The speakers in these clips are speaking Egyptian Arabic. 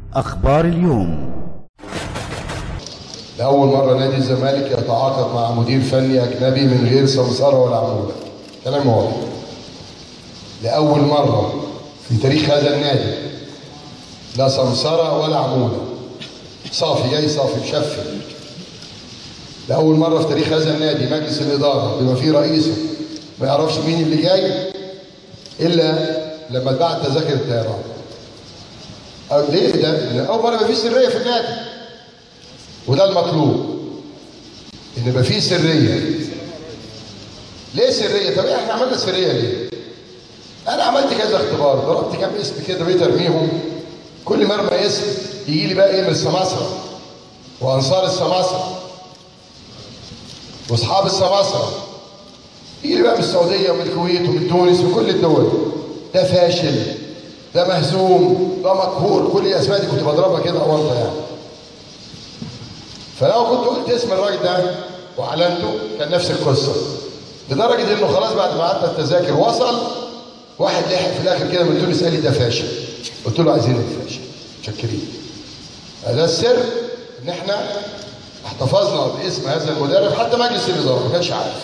أخبار اليوم لأول مرة نادي الزمالك يتعاقد مع مدير فني أجنبي من غير سمسرة ولا عمولة كلام واضح لأول مرة في تاريخ هذا النادي لا سمسرة ولا عمولة صافي جاي صافي مشفي لأول مرة في تاريخ هذا النادي مجلس الإدارة بما فيه رئيسه ما يعرفش مين اللي جاي إلا لما اتباعت تذاكر الطيران أو ليه ده؟ لأن أول مرة يبقى فيه سرية في النادي وده المطلوب ان يبقى فيه سريه ليه سريه طب احنا عملنا سريه ليه انا عملت كذا اختبار ضربت كام اسم كده بقيت ارميهم كل ما ارمي اسم يجي لي بقى ايه من السماسره وانصار السماسره واصحاب السماسره يجي لي بقى من السعوديه ومن الكويت ومن تونس ومن كل الدول ده فاشل ده مهزوم ده مقهور كل الاسماء دي كنت بضربها كده اورطه يعني فلو كنت قلت اسم الراجل ده واعلنته كان نفس القصه لدرجه انه خلاص بعد ما قعدنا التذاكر وصل واحد لحق في الاخر كده من تونس قال لي ده فاشل قلت له عايزين الفاشل متشكرين ده السر ان احنا احتفظنا باسم هذا المدرب حتى مجلس الاداره ما كانش عارف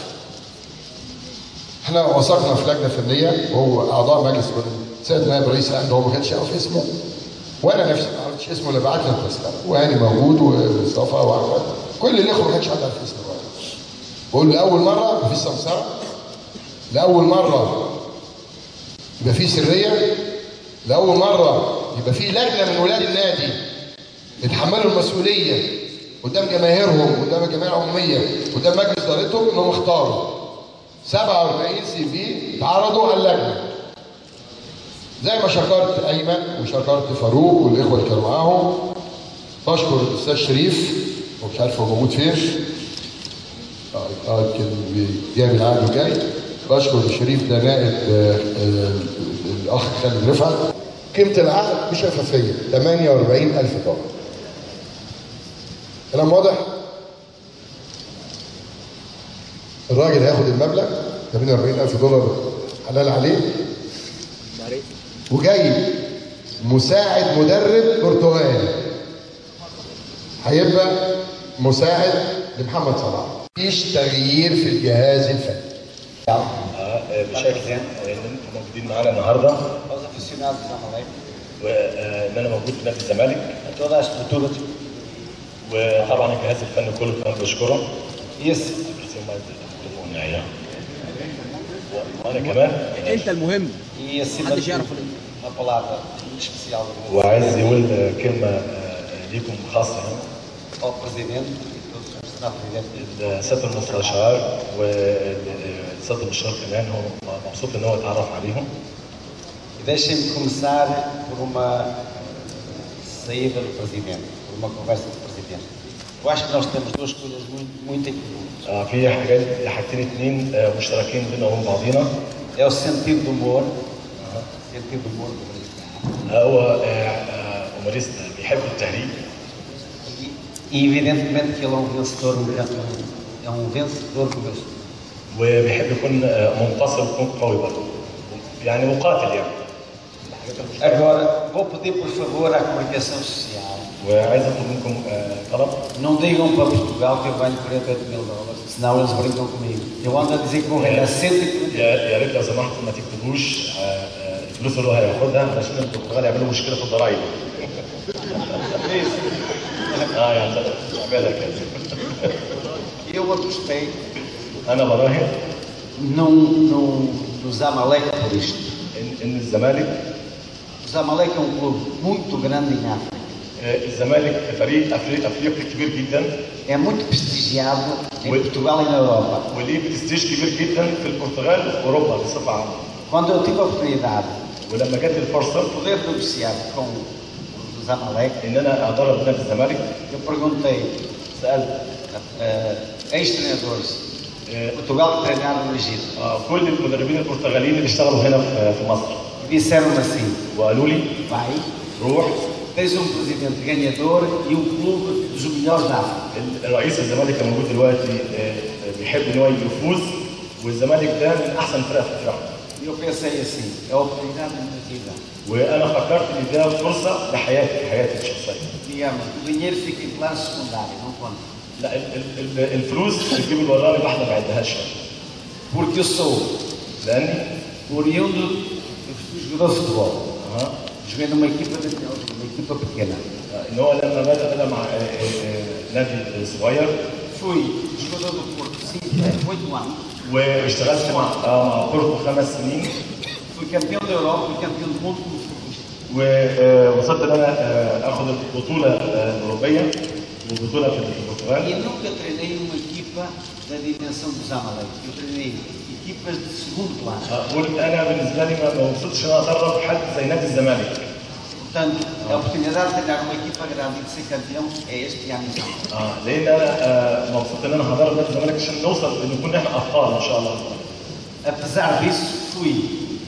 احنا وثقنا في لجنه فنيه وهو اعضاء مجلس سيد نائب رئيس الاهلي هو ما كانش يعرف اسمه وانا نفسي ما عرفتش اسمه اللي بعت لي التذكره وهاني موجود ومصطفى واحمد كل الاخوه ما كانش حد عارف اسمه الراجل بقول لاول مره مفيش سمسره لاول مره يبقى في سريه لاول مره يبقى في لجنه من ولاد النادي يتحملوا المسؤوليه قدام جماهيرهم قدام الجمعيه العموميه قدام مجلس ادارتهم انهم اختاروا 47 سي في اتعرضوا على اللجنه زي ما شكرت ايمن وشكرت فاروق والاخوه اللي كانوا معاهم بشكر الاستاذ شريف ومش عارف هو موجود فين اه اه يمكن جاي من العقد وجاي بشكر شريف ده نائب آه، آه، الاخ خالد رفعت قيمه العقد بشفافيه 48000 دولار كلام واضح؟ الراجل هياخد المبلغ 48000 دولار حلال عليه وجاي مساعد مدرب برتغالي هيبقى مساعد لمحمد صلاح مفيش تغيير في الجهاز الفني آه، بشكل عام ان انتم موجودين معانا النهارده aos aficionados do Zamalek, وان انا موجود في نادي الزمالك a toda a estrutura de وطبعا الجهاز الفني كله كمان بشكره esse بس هم يتفقون يعني. و- وانا كمان انت المهم e acima محدش de يعرف tudo, uma palavra muito especial de وعايز يقول كلمه آه، ليكم خاصه يعني. ao Presidente e todos os Presidentes. السيد المستشار والسيد المستشار كمان هو مبسوط ان هو اتعرف عليهم E deixem-me começar por uma saída do Presidente, por uma conversa do Presidente. Eu acho que nós temos duas coisas muito, muito em comum. آه، في حاجات حاجتين اتنين آه، مشتركين بينا وبين بعضينا É o sentido do humor, sentido do humor do Presidente. آه، هو آه، آه، هوموريست بيحب التهريج E, e evidentemente que ele é um vencedor, um campeão, é um vencedor como eu sou. وبيحب يكون آه، منتصر ويكون قوي برضه يعني مقاتل يعني Agora, vou pedir por favor à comunicação social, وعايز اطلب منكم آه، طلب não digam para Portugal que eu ganho 48 mil dólares, senão eles brincam comigo. Eu ando a dizer que vou ganhar 140 يا يا ريت لو سمحتوا ما تكتبوش آه، آه، الفلوس اللي هو هياخدها علشان البرتغال يعملوا مشكله في الضرايب اه يعني اعملها كده Eu apostei انا براهن no, no, no Zamalek por isto. ان ان الزمالك O Zamalek é um clube muito grande em África. آه، الزمالك فريق افريقي افريقي كبير جدا É muito prestigiado em Portugal e na Europa. وليه برستيج كبير جدا في البرتغال وفي اوروبا بصفه عامه Quando eu tive a oportunidade ولما جت الفرصه de poder negociar com o Zamalek, ان انا ادرب نادي الزمالك eu perguntei, سالت uh, ex-treinadores آه، de Portugal que treinaram no Egito, آه، كل المدربين البرتغاليين اللي اشتغلوا هنا في في مصر e disseram assim, وقالوا لي vai, روح tens um presidente ganhador e um clube dos melhores da África. الرئيس الزمالك اللي موجود دلوقتي آه، بيحب ان هو يفوز والزمالك ده من احسن فرق في افريقيا E eu pensei assim, é a oportunidade da minha vida. وانا فكرت ان ده فرصه لحياتي حياتي الشخصيه Digamos, o dinheiro fica em plano secundário, não conta. لا ال- ال- ال- الفلوس بتجيب الوراء اللي احنا ما بعدهاش Porque eu sou لاني oriundo, eu fui jogador de futebol. أها. Joguei numa equipa, de, uma equipa pequena. ان هو لما بدا بدا مع آه، آه، آه، نادي صغير Fui jogador do Porto 5, 8 anos. واشتغلت مع آه، مع بورتو خمس سنين Fui campeão da Europa e campeão do mundo como futebolista. ووصلت ان انا آه، اخذ البطوله آه، الاوروبيه وبطوله في البرتغال E nunca treinei numa equipa da dimensão dos Amalek. Eu treinei equipas de segundo plano. اقول انا بالنسبه لي ما ما وصلتش ان انا ادرب حد زي نادي الزمالك Portanto, a oportunidade de treinar uma equipa grande e de ser campeão é este ano então. اه لان انا آه، مبسوط ان انا هدرب نادي الزمالك عشان نوصل ان نكون احنا ابطال ان شاء الله Apesar disso, fui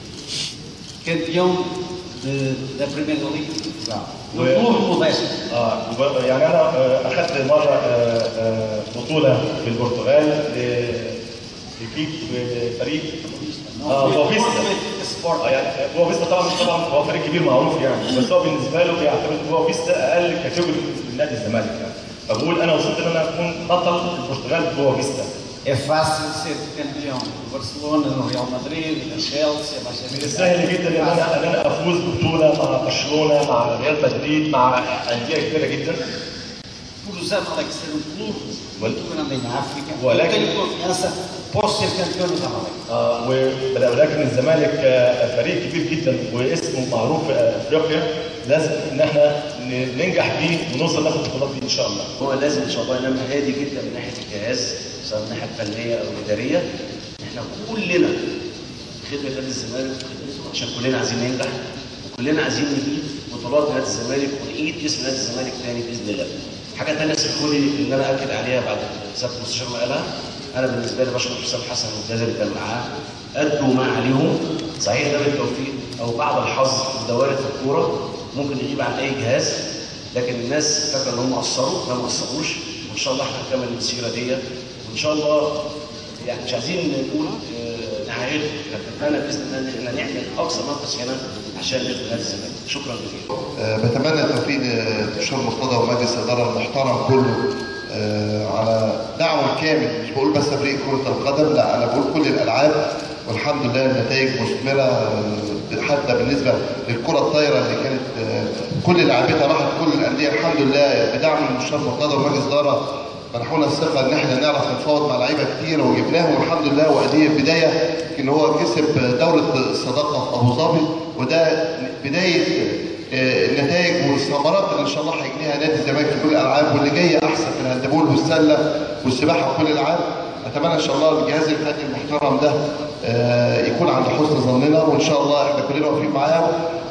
campeão de- da Primeira Liga de Portugal. No Ué. clube modesto. اه وب- يعني انا آه، اخذت مره آه، آه، بطوله في البرتغال ل- لكيب فريق اه Fui بوفيستا Benfica Sport. اه يعني بوفيستا طبعا طبعا هو فريق كبير معروف يعني بس هو بالنسبه له بيعتبر بوفيستا اقل كاتيجوري من نادي الزمالك يعني فبقول انا وصلت ان انا اكون بطل البرتغال بوفيستا É fácil ser campeão no Barcelona, no Real Madrid, na Chelsea, من mas السهل جدا ان انا ان انا افوز ببطوله مع برشلونه مع ريال مدريد مع انديه كبيره جدا por os Amalek ser um clube muito grande em África, eu Olha, tenho confiança, posso ser campeão dos Amalek. آه، وبل- ولكن الزمالك آه، فريق كبير جدا واسمه معروف في افريقيا لازم ان احنا ن- ننجح بيه ونوصل ناخد البطولات دي ان شاء الله. هو لازم ان شاء الله ينام هادي جدا من ناحيه الجهاز سواء من الناحيه الفنيه او الاداريه احنا كلنا خدمه نادي الزمالك وخدمته عشان كلنا عايزين ننجح وكلنا عايزين نجيب بطولات نادي الزمالك ونعيد اسم نادي الزمالك تاني باذن الله. حاجه ثانيه اسمحوا لي ان انا اكد عليها بعد سياده المستشار ما قالها انا بالنسبه لي بشكر حسام حسن والجهاز اللي كان معاه ادوا ما عليهم صحيح ده بالتوفيق او بعض الحظ وده وارد في الكوره ممكن يغيب عن اي جهاز لكن الناس فاكره ان هم قصروا لا ما قصروش وان شاء الله احنا هنكمل المسيره ديت وان شاء الله يعني مش عايزين نقول آه، نهايته احنا بنتمنى باذن الله ان احنا نعمل اقصى ما هنا عشان ناخد نادي الزمالك شكرا جزيلا آه، بتمنى التوفيق للدكتور مرتضى ومجلس الاداره المحترم كله آه، على دعمه الكامل مش بقول بس فريق كره القدم لا انا بقول كل الالعاب والحمد لله النتائج مثمره آه، حتى بالنسبه للكره الطايره اللي كانت آه، كل لعبتها راحت كل الانديه الحمد لله بدعم المستشار مرتضى ومجلس الاداره منحونا الثقه ان احنا نعرف نتفاوض مع لعيبه كتير وجبناهم الحمد لله وادي بدايه ان هو كسب دوره الصداقه في ابو ظبي وده بدايه آه، النتائج والثمرات اللي ان شاء الله هيجنيها نادي الزمالك في كل الالعاب واللي جايه احسن في الهاندبول والسله والسباحه وكل الالعاب اتمنى ان شاء الله الجهاز الفني المحترم ده آه، يكون عند حسن ظننا وان شاء الله احنا كلنا واقفين معاهم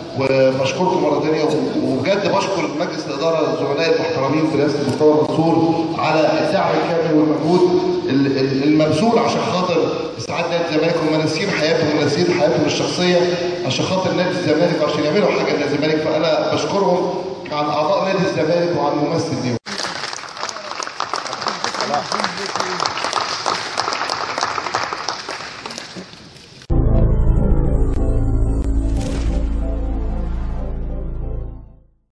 وبشكركم مره ثانيه وبجد بشكر مجلس الاداره الزملاء المحترمين في رئاسه المستوى منصور على الدعم الكامل والمجهود ال- ال- المبذول عشان خاطر اسعاد نادي الزمالك هم ناسيين حياتهم وناسيين حياتهم الشخصيه عشان خاطر نادي الزمالك وعشان يعملوا حاجه لنادي الزمالك فانا بشكرهم عن اعضاء نادي الزمالك وعن ممثل ليهم